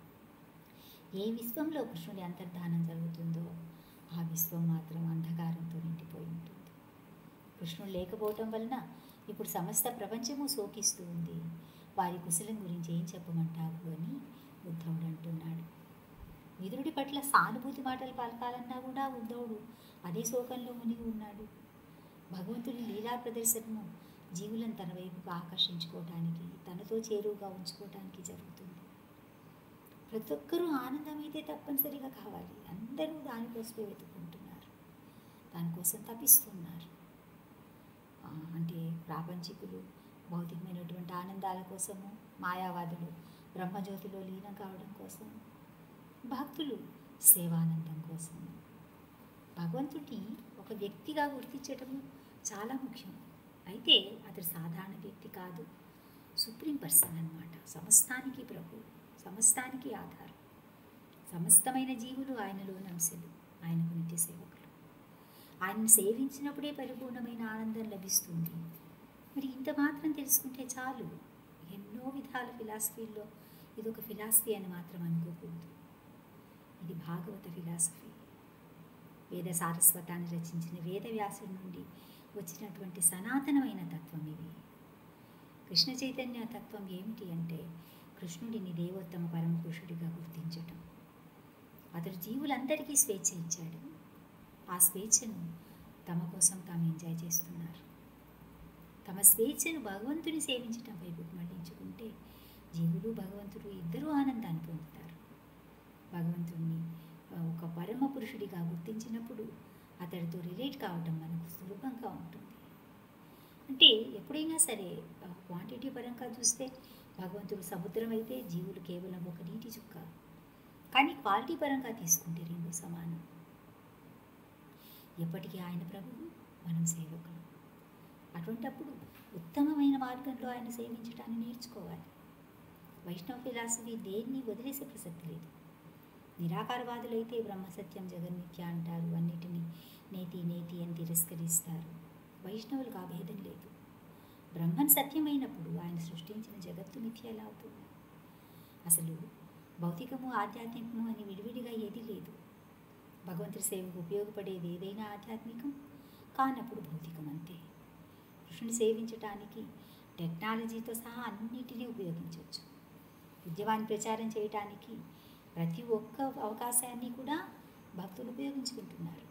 ఏ విశ్వంలో కృష్ణుడి అంతర్ధానం జరుగుతుందో ఆ విశ్వం మాత్రం అంధకారంతో నిండిపోయి ఉంటుంది కృష్ణుడు లేకపోవటం వలన ఇప్పుడు సమస్త ప్రపంచము శోకిస్తూ ఉంది వారి కుశలం గురించి ఏం చెప్పమంటావు అని ఉద్ధవుడు అంటున్నాడు విదురుడి పట్ల సానుభూతి మాటలు పలకాలన్నా కూడా ఉద్ధవుడు అదే శోకంలో మునిగి ఉన్నాడు భగవంతుడి లీలా ప్రదర్శనము జీవులను తన వైపుకు ఆకర్షించుకోవటానికి తనతో చేరువుగా ఉంచుకోవటానికి జరుగుతుంది ప్రతి ఒక్కరూ ఆనందం అయితే తప్పనిసరిగా కావాలి అందరూ దానికోసమే వెతుక్కుంటున్నారు దానికోసం తపిస్తున్నారు ఆ, అంటే ప్రాపంచికులు భౌతికమైనటువంటి ఆనందాల కోసము మాయావాదులు బ్రహ్మజ్యోతిలో లీనం కావడం కోసం భక్తులు సేవానందం కోసం భగవంతుడిని ఒక వ్యక్తిగా గుర్తించటము చాలా ముఖ్యం అయితే అతడు సాధారణ వ్యక్తి కాదు సుప్రీం పర్సన్ అన్నమాట సమస్తానికి ప్రభు సమస్తానికి ఆధారం సమస్తమైన జీవులు ఆయనలోని అంశలు ఆయనకు నిత్య సేవకులు ఆయనను సేవించినప్పుడే పరిపూర్ణమైన ఆనందం లభిస్తుంది మరి ఇంత మాత్రం తెలుసుకుంటే చాలు ఎన్నో విధాల ఫిలాసఫీల్లో ఇది ఒక ఫిలాసఫీ అని మాత్రం అనుకోకూడదు ఇది భాగవత ఫిలాసఫీ వేద సారస్వతాన్ని రచించిన వేదవ్యాసుడి నుండి వచ్చినటువంటి సనాతనమైన తత్వం ఇది కృష్ణ చైతన్య తత్వం ఏమిటి అంటే కృష్ణుడిని దేవోత్తమ పరమ పురుషుడిగా గుర్తించటం అతడు జీవులందరికీ స్వేచ్ఛ ఇచ్చాడు ఆ స్వేచ్ఛను తమ కోసం తాము ఎంజాయ్ చేస్తున్నారు తమ స్వేచ్ఛను భగవంతుని సేవించటం వైపుకు మళ్లించుకుంటే జీవులు భగవంతుడు ఇద్దరూ ఆనందాన్ని పొందుతారు భగవంతుడిని ఆ, ఒక పరమ పురుషుడిగా గుర్తించినప్పుడు అతడితో రిలేట్ కావటం మనకు సులభంగా ఉంటుంది అంటే ఎప్పుడైనా సరే క్వాంటిటీ పరంగా చూస్తే భగవంతుడు సముద్రం అయితే జీవులు కేవలం ఒక నీటి చుక్క కానీ క్వాలిటీ పరంగా తీసుకుంటే రెండు సమానం ఎప్పటికీ ఆయన ప్రభువు మనం సేవకులు అటువంటప్పుడు ఉత్తమమైన మార్గంలో ఆయన సేవించడాన్ని నేర్చుకోవాలి వైష్ణవ ఫిలాసఫీ దేన్ని వదిలేసే ప్రసక్తి లేదు నిరాకారవాదులైతే బ్రహ్మసత్యం జగన్మిథ్య అంటారు అన్నిటినీ నేతి నేతి అని తిరస్కరిస్తారు వైష్ణవులకు ఆ భేదం లేదు బ్రహ్మన్ సత్యమైనప్పుడు ఆయన సృష్టించిన జగత్తు మిథ్య ఎలా అవుతుంది అసలు భౌతికము ఆధ్యాత్మికము అని విడివిడిగా ఏదీ లేదు భగవంతుడి సేవకు ఉపయోగపడేది ఏదైనా ఆధ్యాత్మికం కానప్పుడు భౌతికం అంతే కృష్ణుని సేవించటానికి టెక్నాలజీతో సహా అన్నిటినీ ఉపయోగించవచ్చు ఉద్యమాన్ని ప్రచారం చేయటానికి ప్రతి ఒక్క అవకాశాన్ని కూడా భక్తులు ఉపయోగించుకుంటున్నారు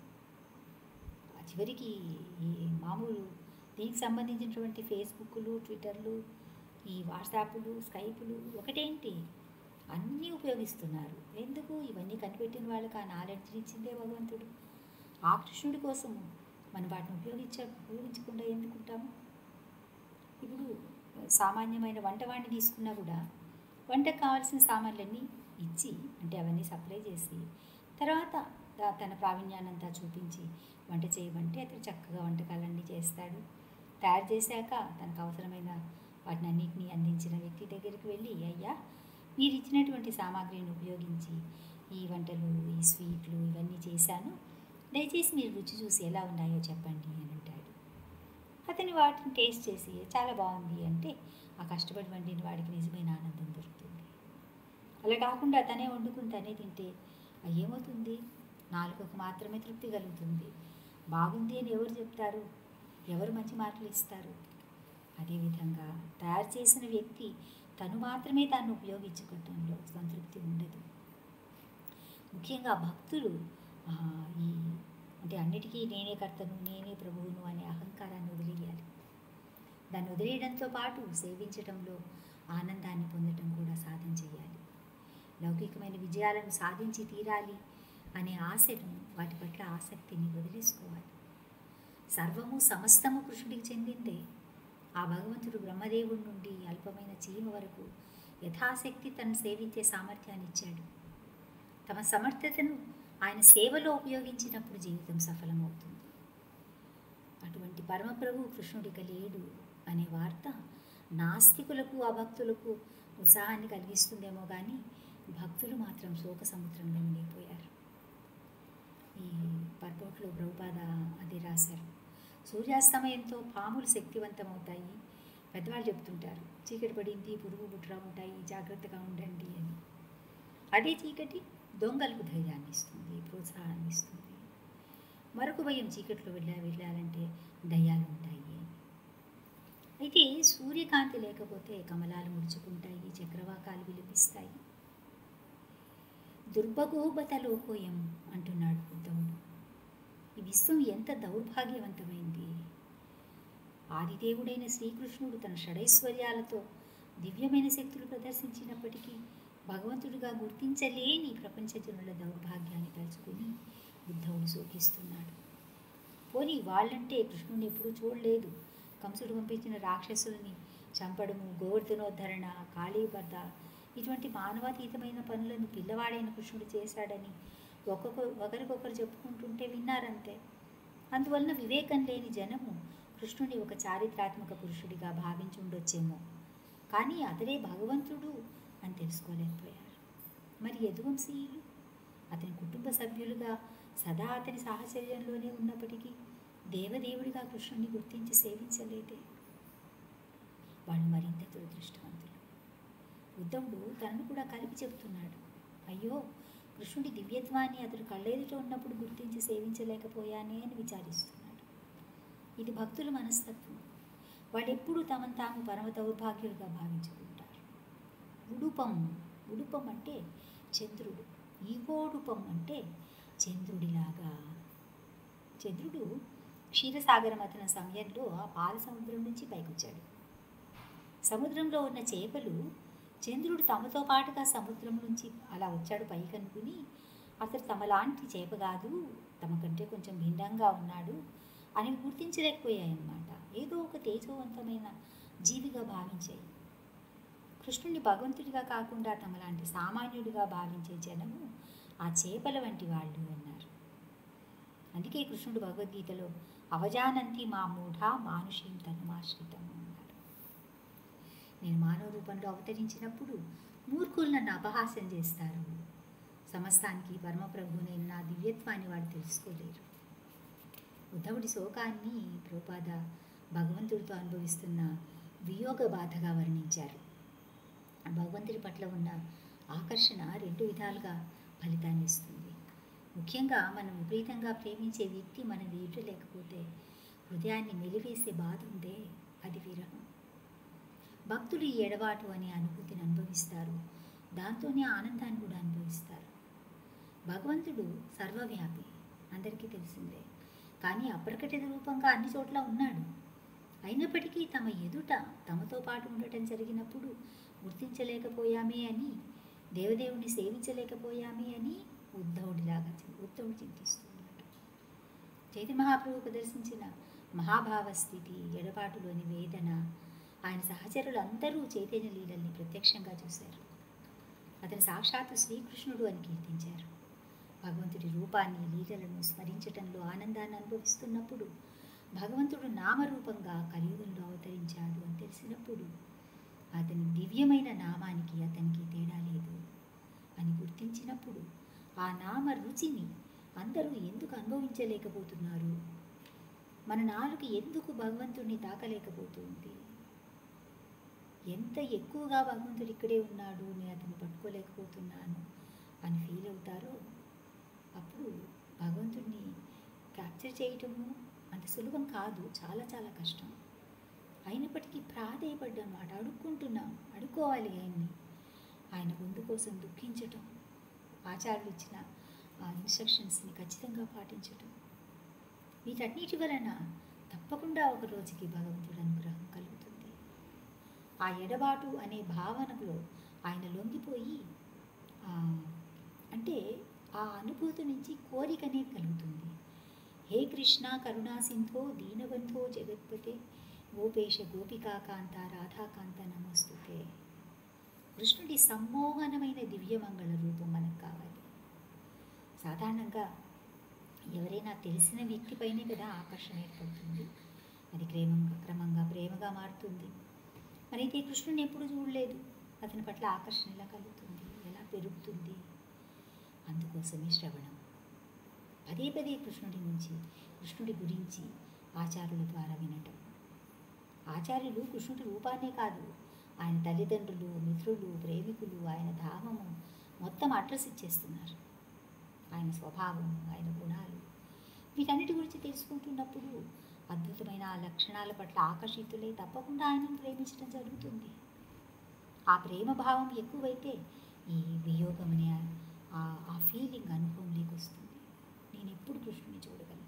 ఆ చివరికి ఈ మామూలు దీనికి సంబంధించినటువంటి ఫేస్బుక్లు ట్విట్టర్లు ఈ వాట్సాప్లు స్కైపులు ఒకటేంటి అన్నీ ఉపయోగిస్తున్నారు ఎందుకు ఇవన్నీ కనిపెట్టిన వాళ్ళకి ఆ నాలెడ్జ్ ఇచ్చిందే భగవంతుడు ఆ కృష్ణుడి కోసము మనం వాటిని ఉపయోగించ ఉపయోగించకుండా ఎందుకుంటాము ఇప్పుడు సామాన్యమైన వంటవాడిని తీసుకున్నా కూడా వంటకు కావాల్సిన సామాన్లన్నీ ఇచ్చి అంటే అవన్నీ సప్లై చేసి తర్వాత దా- తన ప్రావీణ్యాన్నంతా చూపించి వంట చేయమంటే అతను చక్కగా వంటకాలన్నీ చేస్తాడు తయారు చేశాక తనకు అవసరమైన వాటిని అన్నింటినీ అందించిన వ్యక్తి దగ్గరికి వెళ్ళి అయ్యా మీరు ఇచ్చినటువంటి సామాగ్రిని ఉపయోగించి ఈ వంటలు ఈ స్వీట్లు ఇవన్నీ చేశాను దయచేసి మీరు రుచి చూసి ఎలా ఉన్నాయో చెప్పండి అని అంటాడు అతని వాటిని టేస్ట్ చేసి చాలా బాగుంది అంటే ఆ కష్టపడి వండిన వాడికి నిజమైన ఆనందం దొరుకుతుంది అలా కాకుండా తనే వండుకుని తనే తింటే ఆ ఏమవుతుంది నాలుగుకు మాత్రమే తృప్తి కలుగుతుంది బాగుంది అని ఎవరు చెప్తారు ఎవరు మంచి మార్కులు ఇస్తారు అదేవిధంగా తయారు చేసిన వ్యక్తి తను మాత్రమే దాన్ని ఉపయోగించుకోవటంలో సంతృప్తి ఉండదు ముఖ్యంగా భక్తులు ఆ, ఈ అంటే అన్నిటికీ నేనే కర్తను నేనే ప్రభువును అనే అహంకారాన్ని వదిలేయాలి దాన్ని వదిలేయడంతో పాటు సేవించడంలో ఆనందాన్ని పొందడం కూడా సాధన చేయాలి లౌకికమైన విజయాలను సాధించి తీరాలి అనే ఆశను వాటి పట్ల ఆసక్తిని వదిలేసుకోవాలి సర్వము సమస్తము కృష్ణుడికి చెందిందే ఆ భగవంతుడు బ్రహ్మదేవుడి నుండి అల్పమైన చీమ వరకు యథాశక్తి తను సేవించే సామర్థ్యాన్ని ఇచ్చాడు తమ సమర్థతను ఆయన సేవలో ఉపయోగించినప్పుడు జీవితం సఫలమవుతుంది అటువంటి పరమప్రభు కృష్ణుడిక లేడు అనే వార్త నాస్తికులకు అభక్తులకు ఉత్సాహాన్ని కలిగిస్తుందేమో కానీ భక్తులు మాత్రం శోక సముద్రంలో మునిగిపోయారు ఈ పర్పోట్లో ప్రభుపాద అది రాశారు సూర్యాస్తమయంతో పాములు శక్తివంతమవుతాయి పెద్దవాళ్ళు చెప్తుంటారు చీకటి పడింది పురుగు బుట్రా ఉంటాయి జాగ్రత్తగా ఉండండి అని అదే చీకటి దొంగలకు ధైర్యాన్ని ఇస్తుంది ప్రోత్సాహాన్ని ఇస్తుంది మరొక భయం చీకట్లో వెళ్ళా వెళ్ళాలంటే దయ్యాలు ఉంటాయి అని అయితే సూర్యకాంతి లేకపోతే కమలాలు ముడుచుకుంటాయి చక్రవాకాలు విలిపిస్తాయి దుర్భగోబతలోకోయం అంటున్నాడు ఉద్ధవుడు ఈ విశ్వం ఎంత దౌర్భాగ్యవంతమైంది ఆదిదేవుడైన శ్రీకృష్ణుడు తన షడైశ్వర్యాలతో దివ్యమైన శక్తులు ప్రదర్శించినప్పటికీ భగవంతుడిగా గుర్తించలేని ప్రపంచ జనుల దౌర్భాగ్యాన్ని తలుచుకుని ఉద్ధవుడు శోకిస్తున్నాడు పోనీ వాళ్ళంటే కృష్ణుని ఎప్పుడూ చూడలేదు కంసుడు పంపించిన రాక్షసుల్ని చంపడము గోవర్ధనోద్ధరణ కాళీబద్ధ ఇటువంటి మానవాతీతమైన పనులను పిల్లవాడైన కృష్ణుడు చేశాడని ఒక్కొక్క ఒకరికొకరు చెప్పుకుంటుంటే విన్నారంతే అందువలన వివేకం లేని జనము కృష్ణుని ఒక చారిత్రాత్మక పురుషుడిగా భావించి ఉండొచ్చేమో కానీ అతడే భగవంతుడు అని తెలుసుకోలేకపోయారు మరి యదువంశీయులు అతని కుటుంబ సభ్యులుగా సదా అతని సాహచర్యంలోనే ఉన్నప్పటికీ దేవదేవుడిగా కృష్ణుని గుర్తించి సేవించలేదే వాళ్ళు మరింత దురదృష్టవంతులు ఉద్ధవుడు తనను కూడా కలిపి చెబుతున్నాడు అయ్యో కృష్ణుడి దివ్యత్వాన్ని అతడు కళ్ళెదుట ఉన్నప్పుడు గుర్తించి సేవించలేకపోయానే అని విచారిస్తున్నాడు ఇది భక్తుల మనస్తత్వం వాళ్ళెప్పుడూ తమను తాము పరమ దౌర్భాగ్యులుగా భావించుకుంటారు ఉడుపం ఉడుపం అంటే చంద్రుడు ఈవోడుపం అంటే చంద్రుడిలాగా చంద్రుడు క్షీరసాగర మథన సమయంలో ఆ పాల సముద్రం నుంచి పైకొచ్చాడు సముద్రంలో ఉన్న చేపలు చంద్రుడు తమతో పాటుగా సముద్రం నుంచి అలా వచ్చాడు పైకి అనుకుని అతడు తమలాంటి చేప కాదు తమ కంటే కొంచెం భిన్నంగా ఉన్నాడు అని గుర్తించలేకపోయాయన్నమాట ఏదో ఒక తేజవంతమైన జీవిగా భావించాయి కృష్ణుని భగవంతుడిగా కాకుండా తమలాంటి సామాన్యుడిగా భావించే జనము ఆ చేపల వంటి వాళ్ళు అన్నారు అందుకే కృష్ణుడు భగవద్గీతలో అవజానంతి మా మూఢ మానుషీం తనుమాశ్రితం అన్నాడు నేను మానవ రూపంలో అవతరించినప్పుడు మూర్ఖులు నన్ను అపహాస్యం చేస్తారు సమస్తానికి పరమప్రభు నేను నా దివ్యత్వాన్ని వాడు తెలుసుకోలేరు ఉద్ధవుడి శోకాన్ని ప్రోపాద భగవంతుడితో అనుభవిస్తున్న వియోగ బాధగా వర్ణించారు భగవంతుడి పట్ల ఉన్న ఆకర్షణ రెండు విధాలుగా ఫలితాన్ని ఇస్తుంది ముఖ్యంగా మనం విపరీతంగా ప్రేమించే వ్యక్తి మన ఎదుట లేకపోతే హృదయాన్ని మెలివేసే బాధ ఉందే అది విరహం భక్తులు ఈ ఎడబాటు అనే అనుభూతిని అనుభవిస్తారు దాంతోనే ఆనందాన్ని కూడా అనుభవిస్తారు భగవంతుడు సర్వవ్యాపి అందరికీ తెలిసిందే కానీ అప్రకటిత రూపంగా అన్ని చోట్ల ఉన్నాడు అయినప్పటికీ తమ ఎదుట తమతో పాటు ఉండటం జరిగినప్పుడు గుర్తించలేకపోయామే అని దేవదేవుని సేవించలేకపోయామే అని ఉద్ధవుడిలాగా చి- ఉద్ధవుడు చింతిస్తున్నాడు చైతన్య మహాప్రభు ప్రదర్శించిన మహాభావ స్థితి ఎడబాటులోని వేదన ఆయన సహచరులు అందరూ చైతన్య లీలల్ని ప్రత్యక్షంగా చూశారు అతను సాక్షాత్తు శ్రీకృష్ణుడు అని కీర్తించారు భగవంతుడి రూపాన్ని లీలలను స్మరించటంలో ఆనందాన్ని అనుభవిస్తున్నప్పుడు భగవంతుడు నామరూపంగా కలియుగంలో అవతరించాడు అని తెలిసినప్పుడు అతని దివ్యమైన నామానికి అతనికి తేడా లేదు అని గుర్తించినప్పుడు ఆ నామ రుచిని అందరూ ఎందుకు అనుభవించలేకపోతున్నారు మన నాలుగు ఎందుకు భగవంతుడిని తాకలేకపోతుంది ఎంత ఎక్కువగా భగవంతుడు ఇక్కడే ఉన్నాడు నేను అతన్ని పట్టుకోలేకపోతున్నాను అని ఫీల్ అవుతారో అప్పుడు భగవంతుడిని క్యాప్చర్ చేయటము అంత సులభం కాదు చాలా చాలా కష్టం అయినప్పటికీ ప్రాధేయపడ్డాం మాట అడుక్కుంటున్నాం అడుక్కోవాలి ఆయన్ని ఆయన ముందు కోసం దుఃఖించటం ఆచార్యులు ఇచ్చిన ఆ ఇన్స్ట్రక్షన్స్ని ఖచ్చితంగా పాటించటం వీటన్నిటి వలన తప్పకుండా ఒక రోజుకి భగవంతుడి అనుగ్రహం కలుగుతుంది ఆ ఎడబాటు అనే భావనలో ఆయన లొంగిపోయి ఆ, అంటే ఆ అనుభూతి నుంచి కోరిక అనేది కలుగుతుంది హే కృష్ణ కరుణా సింధో దీనబంధో జగత్పతే గోపేశ గోపికాకాంత రాధాకాంత నమస్తుతే కృష్ణుడి సమ్మోహనమైన దివ్యమంగళ రూపం మనకు కావాలి సాధారణంగా ఎవరైనా తెలిసిన వ్యక్తిపైనే కదా ఆకర్షణ ఏర్పడుతుంది అది క్రమంగా క్రమంగా ప్రేమగా మారుతుంది మరైతే కృష్ణుని ఎప్పుడు చూడలేదు అతని పట్ల ఆకర్షణ ఎలా కలుగుతుంది ఎలా పెరుగుతుంది అందుకోసమే శ్రవణం పదే పదే కృష్ణుడి నుంచి కృష్ణుడి గురించి ఆచార్యుల ద్వారా వినటం ఆచార్యులు కృష్ణుడి రూపాన్నే కాదు ఆయన తల్లిదండ్రులు మిత్రులు ప్రేమికులు ఆయన ధామము మొత్తం అడ్రస్ ఇచ్చేస్తున్నారు ఆయన స్వభావం ఆయన గుణాలు వీటన్నిటి గురించి తెలుసుకుంటున్నప్పుడు అద్భుతమైన ఆ లక్షణాల పట్ల ఆకర్షితులై తప్పకుండా ఆయనను ప్రేమించడం జరుగుతుంది ఆ ప్రేమ భావం ఎక్కువైతే ఈ వియోగం అనే ఆ ఆ ఫీలింగ్ అనుభవంలోకి వస్తుంది నేను ఎప్పుడు కృష్ణుని చూడగలను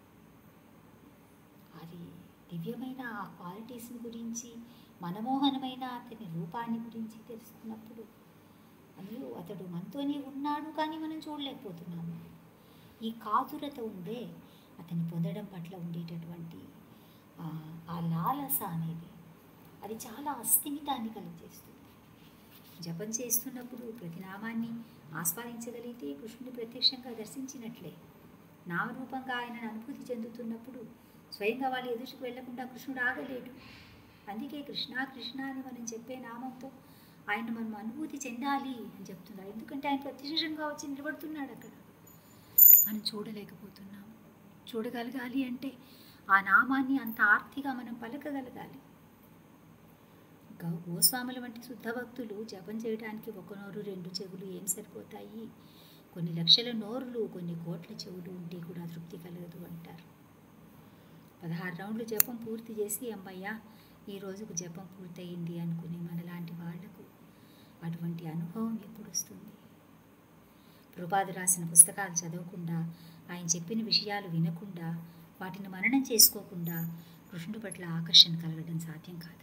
అది దివ్యమైన ఆ క్వాలిటీస్ని గురించి మనమోహనమైన అతని రూపాన్ని గురించి తెలుసుకున్నప్పుడు అయ్యో అతడు మనతోనే ఉన్నాడు కానీ మనం చూడలేకపోతున్నాము ఈ కాతురత ఉందే అతన్ని పొందడం పట్ల ఉండేటటువంటి ఆ- ఆ లాలస అనేది అది చాలా అస్థిమితాన్ని కలిగజేస్తుంది జపం చేస్తున్నప్పుడు ప్రతి నామాన్ని ఆస్వాదించగలిగితే కృష్ణుని ప్రత్యక్షంగా దర్శించినట్లే నామరూపంగా ఆయనను అనుభూతి చెందుతున్నప్పుడు స్వయంగా వాళ్ళు ఎదురుకు వెళ్లకుండా కృష్ణుడు ఆగలేడు అందుకే కృష్ణ కృష్ణ అని మనం చెప్పే నామంతో ఆయన మనం అనుభూతి చెందాలి అని చెప్తున్నారు ఎందుకంటే ఆయన ప్రత్యక్షంగా వచ్చి నిలబడుతున్నాడు అక్కడ మనం చూడలేకపోతున్నాం చూడగలగాలి అంటే ఆ నామాన్ని అంత ఆర్తిగా మనం పలకగలగాలి గౌ- గోస్వాముల వంటి శుద్ధ భక్తులు జపం చేయడానికి ఒక నోరు రెండు చెవులు ఏం సరిపోతాయి కొన్ని లక్షల నోరులు కొన్ని కోట్ల చెవులు ఉంటే కూడా తృప్తి కలగదు అంటారు పదహారు రౌండ్లు జపం పూర్తి చేసి అమ్మయ్య ఈ రోజుకు జపం పూర్తయింది అనుకునే మనలాంటి వాళ్లకు అటువంటి అనుభవం ఎప్పుడు వస్తుంది ప్రభుపాద రాసిన పుస్తకాలు చదవకుండా ఆయన చెప్పిన విషయాలు వినకుండా వాటిని మననం చేసుకోకుండా కృష్ణుడి పట్ల ఆకర్షణ కలగడం సాధ్యం కాదు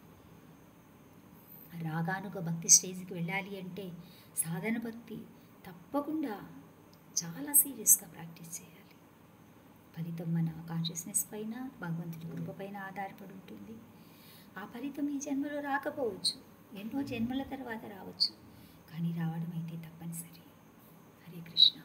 రాగానుగ భక్తి స్టేజ్కి వెళ్ళాలి అంటే సాధన భక్తి తప్పకుండా చాలా సీరియస్గా ప్రాక్టీస్ చేయాలి ఫలితం మన కాన్షియస్నెస్ పైన భగవంతుడి కృప పైన ఆధారపడి ఉంటుంది ఆ ఫలితం ఈ జన్మలో రాకపోవచ్చు ఎన్నో జన్మల తర్వాత రావచ్చు కానీ రావడం అయితే తప్పనిసరి హరే కృష్ణ